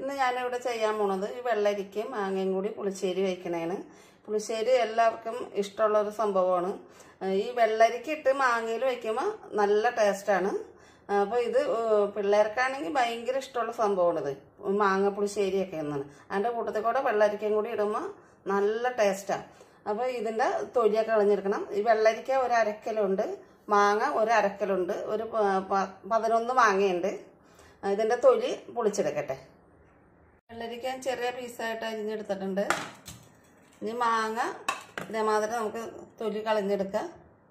ഇന്ന് ഞാനിവിടെ ചെയ്യാൻ പോണത് ഈ വെള്ളരിക്കയും മാങ്ങയും കൂടി പുളിശ്ശേരി വയ്ക്കണേന് പുളിശ്ശേരി എല്ലാവർക്കും ഇഷ്ടമുള്ള ഒരു സംഭവമാണ് ഏഹ് ഈ വെള്ളരിക്ക ഇട്ട് മാങ്ങയിൽ വയ്ക്കുമ്പോൾ നല്ല ടേസ്റ്റാണ് അപ്പോൾ ഇത് ഏഹ് പിള്ളേർക്കാണെങ്കിൽ ഭയങ്കര ഇഷ്ടമുള്ള സംഭവമാണിത് മാങ്ങ പുളിശ്ശേരിയൊക്കെ എന്നാണ് അതിൻ്റെ കൂട്ടത്തിൽ കൂടെ വെള്ളരിക്കയും കൂടി ഇടുമ്പോൾ നല്ല ടേസ്റ്റാണ് അപ്പോൾ ഇതിൻ്റെ തൊലിയൊക്കെ കളഞ്ഞെടുക്കണം ഈ വെള്ളരിക്ക ഒരു അരക്കലുണ്ട് മാങ്ങ ഒരു അരക്കലുണ്ട് ഒരു പ- പ- പതിനൊന്ന് മാങ്ങയുണ്ട് ഇതിൻ്റെ തൊലി പൊളിച്ചെടുക്കട്ടെ വെള്ളരിക്ക ചെറിയ പീസായിട്ട് അരിഞ്ഞെടുത്തിട്ടുണ്ട് ഇനി മാങ്ങ ഇതേമാതിരി നമുക്ക് തൊലി കളഞ്ഞെടുക്കാം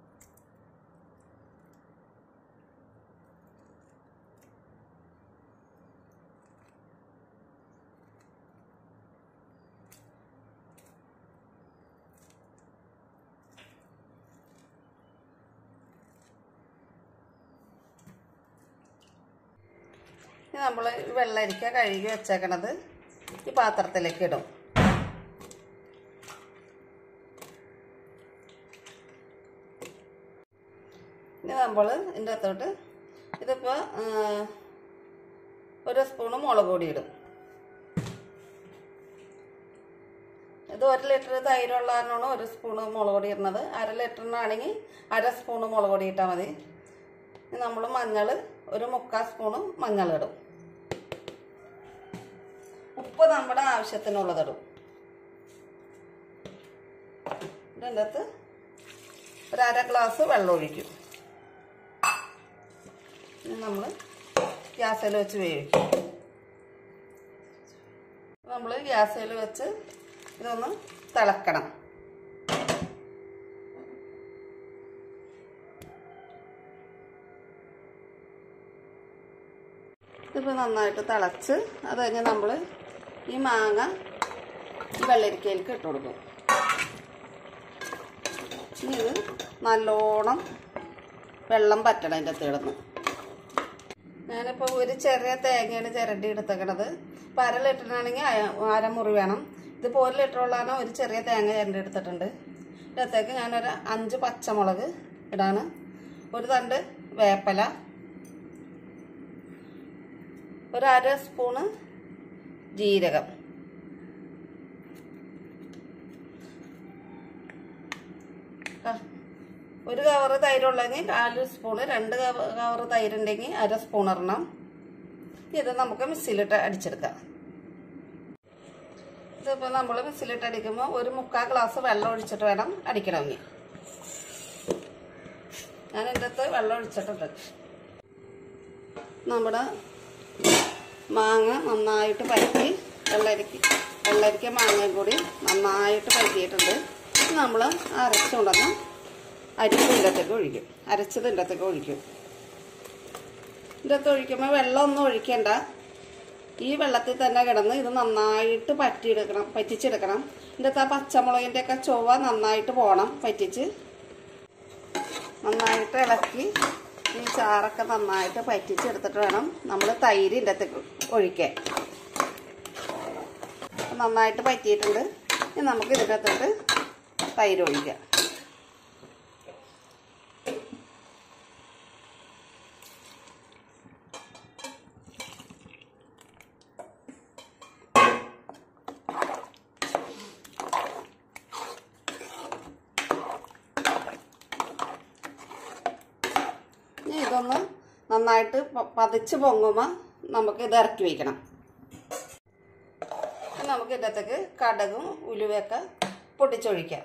ഇനി നമ്മൾ വെള്ളരിക്ക കഴുകി വെച്ചേക്കണത് ഈ പാത്രത്തിലേക്ക് ഇടും ഇനി നമ്മൾ ഇതിൻ്റെ അകത്തോട്ട് ഇതിപ്പോൾ ഒരു സ്പൂണ് മുളക് പൊടി ഇടും ഇത് ഒരു ലിറ്റർ തൈരുള്ള കാരണമാണ് ഒരു സ്പൂണ് മുളക് പൊടി ഇടുന്നത് അര ലിറ്ററിനാണെങ്കിൽ അര സ്പൂണ് മുളക് പൊടി ഇട്ടാൽ മതി നമ്മൾ മഞ്ഞൾ ഒരു മുക്കാൽ സ്പൂണ് മഞ്ഞൾ ഇടും ഉപ്പ് നമ്മുടെ ആവശ്യത്തിനുള്ളതിടും ഇതിൻ്റെ അകത്ത് ഒരു അര ഗ്ലാസ് വെള്ളം ഒഴിക്കും നമ്മൾ ഗ്യാസിൽ വെച്ച് വേവിക്കും നമ്മൾ ഗ്യാസിൽ വെച്ച് ഇതൊന്ന് തിളക്കണം ഇതിപ്പോൾ നന്നായിട്ട് തിളച്ച് അത് കഴിഞ്ഞ് നമ്മൾ ഈ മാങ്ങ ഈ വെള്ളരിക്കയിലേക്ക് ഇട്ട് കൊടുക്കും ഇനി ഇത് നല്ലോണം വെള്ളം പറ്റണം അതിൻ്റെ അകത്ത് കിടന്ന് ഞാനിപ്പോൾ ഒരു ചെറിയ തേങ്ങയാണ് ചിരണ്ടി എടുത്തേക്കണത് ഇപ്പം അര ലിറ്ററിനാണെങ്കിൽ അരമുറി വേണം ഇതിപ്പോൾ ഒരു ലിറ്ററുള്ളതാണ് ഒരു ചെറിയ തേങ്ങ ചിരണ്ടി എടുത്തിട്ടുണ്ട് ഇതിനകത്തേക്ക് ഞാനൊരു അഞ്ച് പച്ചമുളക് ഇടാണ് ഒരു തണ്ട് വേപ്പല ഒരു അര സ്പൂണ് ജീരകം ആ, ഒരു കവറ് തൈരുള്ളെങ്കിൽ കാല് സ്പൂണ് രണ്ട് കവ- കവറ് തൈരുണ്ടെങ്കിൽ അര സ്പൂൺ ഇടണം ഇത് നമുക്ക് മിക്സിയിലിട്ട് അടിച്ചെടുക്കാം ഇതിപ്പോൾ നമ്മൾ മിക്സിയിലിട്ട് അടിക്കുമ്പോൾ ഒരു മുക്കാൽ ഗ്ലാസ് വെള്ളം ഒഴിച്ചിട്ട് വേണം അടിക്കണമെങ്കിൽ ഞാൻ എൻ്റെ അടുത്ത് വെള്ളം ഒഴിച്ചിട്ടുണ്ട് നമ്മുടെ മാങ്ങ നന്നായിട്ട് പരത്തി വെള്ളരിക്ക വെള്ളരിക്ക മാങ്ങയും കൂടി നന്നായിട്ട് പരത്തിയിട്ടുണ്ട് ഇത് നമ്മൾ അരച്ചുകൊണ്ടുവന്ന് അരിച്ചതിൻ്റെ അകത്തേക്ക് ഒഴിക്കും അരച്ചതിൻ്റെ അകത്തേക്ക് ഒഴിക്കും ഇതിൻ്റെ അകത്ത് ഒഴിക്കുമ്പോൾ വെള്ളമൊന്നും ഒഴിക്കേണ്ട ഈ വെള്ളത്തിൽ തന്നെ കിടന്ന് ഇത് നന്നായിട്ട് പറ്റിയെടുക്കണം പറ്റിച്ചെടുക്കണം ഇതിൻ്റെ അകത്ത് ആ പച്ചമുളകിൻ്റെ ഒക്കെ ചൊവ്വ നന്നായിട്ട് പോകണം പറ്റിച്ച് നന്നായിട്ട് ഇളക്കി ഈ ചാറൊക്കെ നന്നായിട്ട് പറ്റിച്ചെടുത്തിട്ട് വേണം നമ്മൾ തൈര് ഇതിൻ്റെ അകത്തേക്ക് ഒഴിക്കാൻ അപ്പം നന്നായിട്ട് പറ്റിയിട്ടുണ്ട് ഇനി നമുക്ക് ഇതിൻ്റെ അകത്തോട്ട് തൈര് ഒഴിക്കാം ഇനി ഇതൊന്ന് നന്നായിട്ട് പ- പതിച്ച് പൊങ്ങുമ്പോൾ നമുക്ക് ഇത് ഇറക്കി വയ്ക്കണം ഇനി നമുക്ക് ഇതിനകത്തേക്ക് കടകും ഉലുവയൊക്കെ പൊട്ടിച്ചൊഴിക്കാം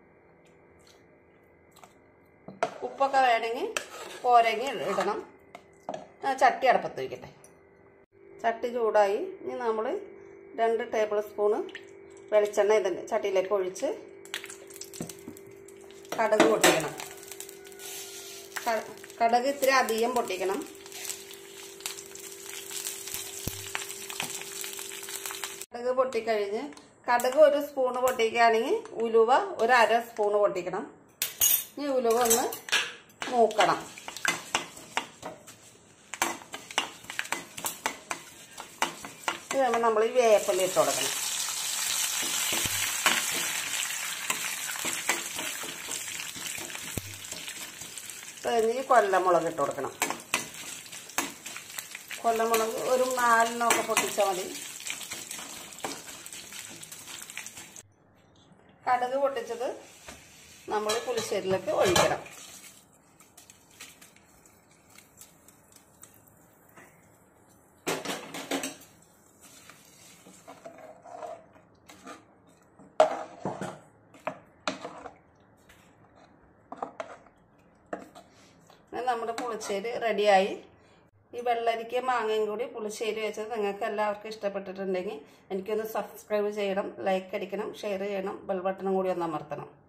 ഉപ്പൊക്കെ വേണമെങ്കിൽ പോരെങ്കിൽ ഇടണം ആ, ചട്ടി അടപ്പത്ത് വയ്ക്കട്ടെ ചട്ടി ചൂടായി ഇനി നമ്മൾ രണ്ട് ടേബിൾ സ്പൂണ് വെളിച്ചെണ്ണ ഇതിൻ്റെ ചട്ടിയിലേക്ക് ഒഴിച്ച് കടുക് പൊട്ടിക്കണം ക- കടുക് ഇത്തിരി അധികം പൊട്ടിക്കണം കടുക് പൊട്ടിക്കഴിഞ്ഞ് കടുക് ഒരു സ്പൂണ് പൊട്ടിക്കുകയാണെങ്കിൽ ഉലുവ ഒരു അര സ്പൂണ് പൊട്ടിക്കണം ഈ ഉലുവ ഒന്ന് മൂക്കണം ഇത് കഴിയുമ്പോൾ നമ്മൾ ഈ വേപ്പില ഇട്ട് കൊടുക്കണം കഴിഞ്ഞ് ഈ കൊല്ലമുളക് ഇട്ട് കൊടുക്കണം കൊല്ലമുളക് ഒരു നാലിനൊക്കെ പൊട്ടിച്ചാൽ മതി കടുക് പൊട്ടിച്ചത് നമ്മൾ പുളിശ്ശേരിയിലേക്ക് ഒഴിക്കണം അങ്ങനെ നമ്മുടെ പുളിശ്ശേരി റെഡിയായി ഈ വെള്ളരിക്ക മാങ്ങയും കൂടി പുളിശ്ശേരി വെച്ചത് നിങ്ങൾക്ക് എല്ലാവർക്കും ഇഷ്ടപ്പെട്ടിട്ടുണ്ടെങ്കിൽ എനിക്കൊന്ന് സബ്സ്ക്രൈബ് ചെയ്യണം ലൈക്ക് അടിക്കണം ഷെയർ ചെയ്യണം ബെൽ ബട്ടണും കൂടി ഒന്ന് അമർത്തണം